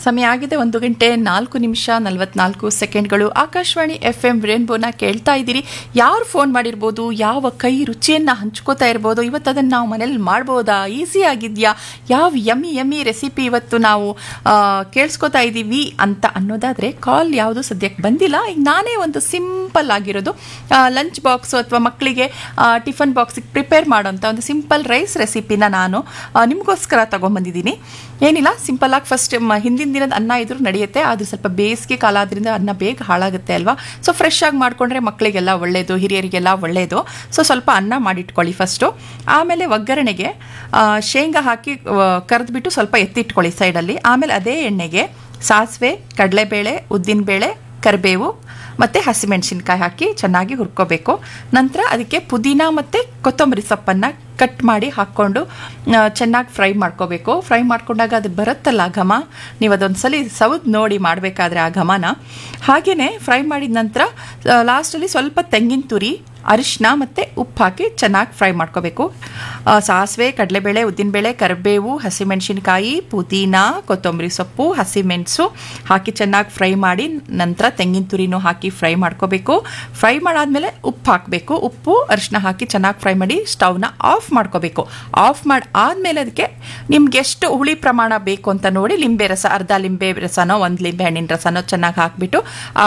ಸಮಯ ಆಗಿದೆ ಒಂದು ಗಂಟೆ ನಾಲ್ಕು ನಿಮಿಷ ನಲವತ್ನಾಲ್ಕು ಸೆಕೆಂಡ್ಗಳು ಆಕಾಶವಾಣಿ ಎಫ್ ಎಂ ರೇನ್ಬೋನ ಕೇಳ್ತಾ ಇದ್ದೀರಿ ಯಾರು ಫೋನ್ ಮಾಡಿರ್ಬೋದು ಯಾವ ಕೈ ರುಚಿಯನ್ನು ಹಂಚ್ಕೋತಾ ಇರ್ಬೋದು ಇವತ್ತು ಅದನ್ನು ನಾವು ಮನೇಲಿ ಮಾಡ್ಬೋದಾ ಈಸಿ ಆಗಿದೆಯಾ ಯಾವ ಯಮ್ಮಿ ಯಮ್ಮಿ ರೆಸಿಪಿ ಇವತ್ತು ನಾವು ಆ, ಕೇಳಿಸ್ಕೊತಾ ಇದ್ದೀವಿ ಅಂತ ಅನ್ನೋದಾದರೆ ಕಾಲ್ ಯಾವುದು ಸದ್ಯಕ್ಕೆ ಬಂದಿಲ್ಲ ಈಗ ನಾನೇ ಒಂದು ಸಿಂಪಲ್ ಆಗಿರೋದು ಲಂಚ್ ಬಾಕ್ಸು ಅಥವಾ ಮಕ್ಕಳಿಗೆ ಟಿಫನ್ ಬಾಕ್ಸಿಗೆ ಪ್ರಿಪೇರ್ ಮಾಡೋಂಥ ಒಂದು ಸಿಂಪಲ್ ರೈಸ್ ರೆಸಿಪಿನ ನಾನು ಆ, ನಿಮಗೋಸ್ಕರ ತಗೊಂಬಂದಿದ್ದೀನಿ ಏನಿಲ್ಲ ಸಿಂಪಲ್ ಆಗಿ ಫಸ್ಟ್ ಹಿಂದಿನ ದಿನದ ಅನ್ನ ಇದ್ರೂ ನಡೆಯುತ್ತೆ ಅದು ಸ್ವಲ್ಪ ಬೇಸಿಗೆ ಕಾಲ ಆದ್ರಿಂದ ಅನ್ನ ಬೇಗ ಹಾಳಾಗುತ್ತೆ ಅಲ್ವಾ ಸೊ ಫ್ರೆಶ್ ಆಗಿ ಮಾಡ್ಕೊಂಡ್ರೆ ಮಕ್ಕಳಿಗೆಲ್ಲ ಒಳ್ಳೆಯದು ಹಿರಿಯರಿಗೆಲ್ಲ ಒಳ್ಳೆಯದು ಸೊ ಸ್ವಲ್ಪ ಅನ್ನ ಮಾಡಿಟ್ಕೊಳ್ಳಿ ಫಸ್ಟು ಆಮೇಲೆ ಒಗ್ಗರಣೆಗೆ ಆ, ಶೇಂಗಾ ಹಾಕಿ ಕರೆದ್ಬಿಟ್ಟು ಸ್ವಲ್ಪ ಎತ್ತಿಟ್ಕೊಳ್ಳಿ ಸೈಡಲ್ಲಿ ಆಮೇಲೆ ಅದೇ ಎಣ್ಣೆಗೆ ಸಾಸಿವೆ ಕಡಲೆಬೇಳೆ ಉದ್ದಿನಬೇಳೆ ಕರಿಬೇವು ಮತ್ತು ಹಸಿಮೆಣಸಿನ್ಕಾಯಿ ಹಾಕಿ ಚೆನ್ನಾಗಿ ಹುರ್ಕೋಬೇಕು ನಂತರ ಅದಕ್ಕೆ ಪುದೀನ ಮತ್ತು ಕೊತ್ತಂಬರಿ ಸೊಪ್ಪನ್ನು ಕಟ್ ಮಾಡಿ ಹಾಕ್ಕೊಂಡು ಚೆನ್ನಾಗಿ ಫ್ರೈ ಮಾಡ್ಕೋಬೇಕು ಫ್ರೈ ಮಾಡ್ಕೊಂಡಾಗ ಅದು ಬರುತ್ತಲ್ಲ ಘಮ ನೀವು ಅದೊಂದು ಸಲ ಸೌದ್ ನೋಡಿ ಮಾಡಬೇಕಾದ್ರೆ ಆ ಘಮನ ಹಾಗೆಯೇ ಫ್ರೈ ಮಾಡಿದ ನಂತರ ಲಾಸ್ಟಲ್ಲಿ ಸ್ವಲ್ಪ ತೆಂಗಿನ ತುರಿ ಅರಿಶಿನ ಮತ್ತು ಉಪ್ಪು ಹಾಕಿ ಚೆನ್ನಾಗಿ ಫ್ರೈ ಮಾಡ್ಕೋಬೇಕು ಆ, ಸಾಸಿವೆ ಕಡಲೆಬೇಳೆ ಉದ್ದಿನಬೇಳೆ ಕರಿಬೇವು ಹಸಿಮೆಣಸಿನ್ಕಾಯಿ ಪುದೀನ ಕೊತ್ತಂಬರಿ ಸೊಪ್ಪು ಹಸಿಮೆಣಸು ಹಾಕಿ ಚೆನ್ನಾಗಿ ಫ್ರೈ ಮಾಡಿ ನಂತರ ತೆಂಗಿನ ತುರಿನೂ ಹಾಕಿ ಫ್ರೈ ಮಾಡ್ಕೋಬೇಕು ಫ್ರೈ ಮಾಡಾದ್ಮೇಲೆ ಉಪ್ಪು ಹಾಕಬೇಕು ಉಪ್ಪು ಅರಿಶಿನ ಹಾಕಿ ಚೆನ್ನಾಗಿ ಫ್ರೈ ಮಾಡಿ ಸ್ಟವ್ನ ಆಫ್ ಮಾಡ್ಕೋಬೇಕು ಆಫ್ ಮಾಡಿ ಆದಮೇಲೆ ಅದಕ್ಕೆ ನಿಮ್ಗೆ ಎಷ್ಟು ಹುಳಿ ಪ್ರಮಾಣ ಬೇಕು ಅಂತ ನೋಡಿ ಲಿಂಬೆ ರಸ ಅರ್ಧ ಲಿಂಬೆ ರಸನೋ ಒಂದು ಲಿಂಬೆ ಹಣ್ಣಿನ ರಸನೋ ಚೆನ್ನಾಗಿ ಹಾಕಿಬಿಟ್ಟು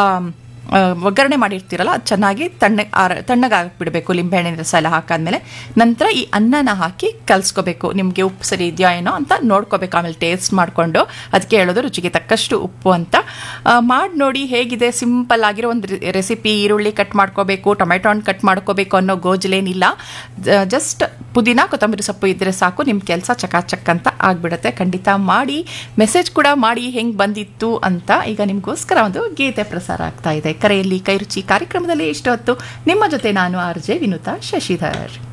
ಆ, ಒಗ್ಗರಣೆ ಮಾಡಿರ್ತೀರಲ್ಲ ಅದು ಚೆನ್ನಾಗಿ ತಣ್ಣ ಆರ ತಣ್ಣಗೆ ಹಾಕ್ಬಿಡಬೇಕು ಲಿಂಬೆಹಣ್ಣಿನ ರಸ ಎಲ್ಲ ಹಾಕಾದ್ಮೇಲೆ ನಂತರ ಈ ಅನ್ನನ ಹಾಕಿ ಕಲಿಸ್ಕೋಬೇಕು ನಿಮಗೆ ಉಪ್ಪು ಸರಿ ಇದೆಯಾ ಏನೋ ಅಂತ ನೋಡ್ಕೋಬೇಕು ಆಮೇಲೆ ಟೇಸ್ಟ್ ಮಾಡಿಕೊಂಡು ಅದಕ್ಕೆ ಹೇಳೋದು ರುಚಿಗೆ ತಕ್ಕಷ್ಟು ಉಪ್ಪು ಅಂತ ಮಾಡಿ ನೋಡಿ ಹೇಗಿದೆ ಸಿಂಪಲ್ ಆಗಿರೋ ಒಂದು ರೆಸಿಪಿ ಈರುಳ್ಳಿ ಕಟ್ ಮಾಡ್ಕೋಬೇಕು ಟೊಮೆಟೊ ಹಣ್ಣು ಕಟ್ ಮಾಡ್ಕೋಬೇಕು ಅನ್ನೋ ಗೋಜಲೇನಿಲ್ಲ ಜಸ್ಟ್ ಪುದೀನ ಕೊತ್ತಂಬರಿ ಸೊಪ್ಪು ಇದ್ದರೆ ಸಾಕು ನಿಮ್ಮ ಕೆಲಸ ಚಕಾಚಕ್ ಅಂತ ಆಗಿಬಿಡುತ್ತೆ ಖಂಡಿತ ಮಾಡಿ ಮೆಸೇಜ್ ಕೂಡ ಮಾಡಿ ಹೆಂಗೆ ಬಂದಿತ್ತು ಅಂತ ಈಗ ನಿಮಗೋಸ್ಕರ ಒಂದು ಗೀತೆ ಪ್ರಸಾರ ಆಗ್ತಾ ಇದೆ ಕರೆಯಲ್ಲಿ ಕೈರುಚಿ ಕಾರ್ಯಕ್ರಮದಲ್ಲಿ ಇಷ್ಟು ಹೊತ್ತು ನಿಮ್ಮ ಜೊತೆ ನಾನು ಆರ್ ಜೆ ವಿನುತಾ ಶಶಿಧರ್